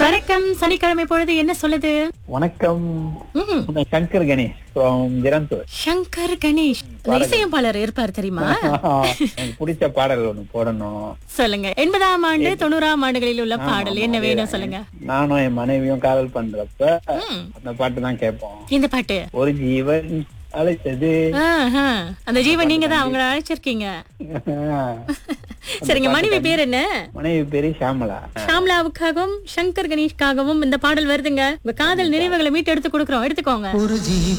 வணக்கம் சனிக்கிழமை பொழுது என்ன சொல்லுது வணக்கம் ம், நான் சங்கர் கணேஷ் ஃப்ரம் ஜிரந்தூர் சங்கர் கணேஷ் இந்த இசையமைப்பாளர் இருப்பார் தெரியுமா எனக்கு பிடிச்ச பாடல் ஒண்ணு போடணும் சொல்லுங்க எண்பதாம் ஆண்டு தொண்ணூறாம் ஆண்டுகளில் உள்ள பாடல் என்ன வேணும் சொல்லுங்க நானும் என் மனைவியும் காதல் பண்றப்ப ம், அந்த பாட்டு தான் கேட்போம் இந்த பாட்டு ஒரு ஜீவன் அழைத்தது ஆஹா, அந்த ஜீவன் நீங்க தான் அவங்கள அழைச்சிருக்கீங்க சரிங்க மனைவி பேர் என்ன மனைவி பேரு ஷாமலா ஷாம்லாவுக்காகவும் சங்கர் கணேஷ்காகவும் இந்த பாடல் வருதுங்க உங்க காதல் நினைவுகளை மீட்டு எடுத்து கொடுக்குறோம் எடுத்துக்கோங்க